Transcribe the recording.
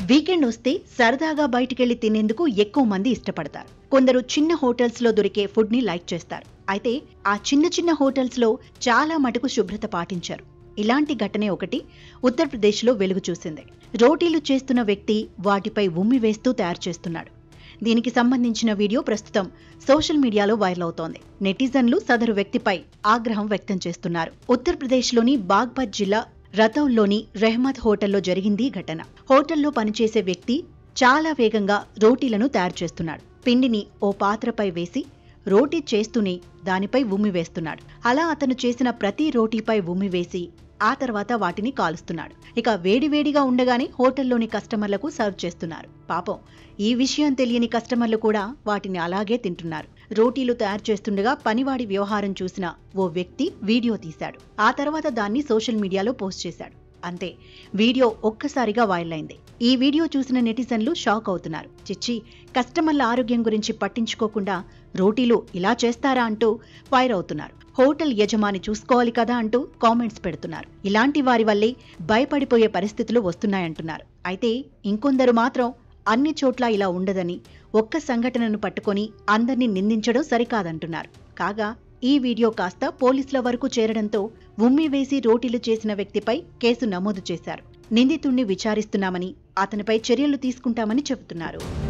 weekend వస్తే సరదాగా బయటికెళ్లి తినేందుకు ఎక్కువ మంది ఇష్టపడతారు కొందరు చిన్న హోటల్స్ లో దొరికే ఫుడ్ ని లైక్ చేస్తారు అయితే ఆ చిన్న చిన్న హోటల్స్ లో చాలా మటుకు శుభ్రత పాటించారు ఇలాంటి ఘటనే ఒకటి ఉత్తరప్రదేశ్లో వెలుగు చూసింది రోటీలు చేస్తున్న వ్యక్తి వాటిపై ఉమ్మి వేస్తూ తయారు చేస్తున్నాడు దీనికి సంబంధించిన వీడియో ప్రస్తుతం సోషల్ మీడియాలో వైరల్ అవుతోంది నెటిజన్లు సదరు వ్యక్తిపై ఆగ్రహం వ్యక్తం చేస్తున్నారు ఉత్తరప్రదేశ్లోని బాగ్పత్ జిల్లా రతౌల్లోని రెహమత్ హోటల్లో జరిగింది ఈ ఘటన హోటల్లో పనిచేసే వ్యక్తి చాలా వేగంగా రోటీలను తయారు చేస్తున్నాడు పిండిని ఓ పాత్రపై వేసి రోటీ చేస్తూనే దానిపై ఉమ్మి వేస్తున్నాడు అలా అతను చేసిన ప్రతి రోటీపై ఉమ్మి వేసి ఆ తర్వాత వాటిని కాలుస్తున్నాడు ఇక వేడివేడిగా ఉండగానే హోటల్లోని కస్టమర్లకు సర్వ్ చేస్తున్నారు పాపం ఈ విషయం తెలియని కస్టమర్లు కూడా వాటిని అలాగే తింటున్నారు రోటీలు తయారు చేస్తుండగా పనివాడి వ్యవహారం చూసిన ఓ వ్యక్తి వీడియో తీశాడు ఆ తర్వాత దాన్ని సోషల్ మీడియాలో పోస్ట్ చేశాడు అంతే వీడియో ఒక్కసారిగా వైరల్ అయింది ఈ వీడియో చూసిన నెటిజన్లు షాక్ అవుతున్నారు చిచ్చి కస్టమర్ల ఆరోగ్యం గురించి పట్టించుకోకుండా రోటీలు ఇలా చేస్తారా అంటూ ఫైర్ అవుతున్నారు హోటల్ యజమాని చూసుకోవాలి కదా అంటూ కామెంట్స్ పెడుతున్నారు ఇలాంటి వారి వల్లే భయపడిపోయే పరిస్థితులు వస్తున్నాయంటున్నారు అయితే ఇంకొందరు మాత్రం అన్ని చోట్ల ఇలా ఉండదని ఒక్క సంఘటనను పట్టుకొని అందర్నీ నిందించడం సరికాదంటున్నారు కాగా ఈ వీడియో కాస్త పోలీసుల వరకు చేరడంతో ఉమ్మి వేసి రోటీలు చేసిన వ్యక్తిపై కేసు నమోదు చేశారు నిందితుణ్ణి విచారిస్తున్నామని అతనిపై చర్యలు తీసుకుంటామని చెబుతున్నారు